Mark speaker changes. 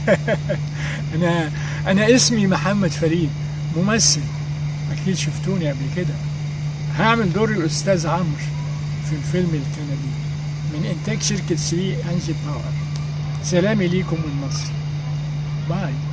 Speaker 1: انا انا اسمي محمد فريد ممثل اكيد شفتوني قبل كده هعمل دور الاستاذ عمرو في الفيلم الكندي من انتاج شركه 3 انجي باور سلامي ليكم من مصر باي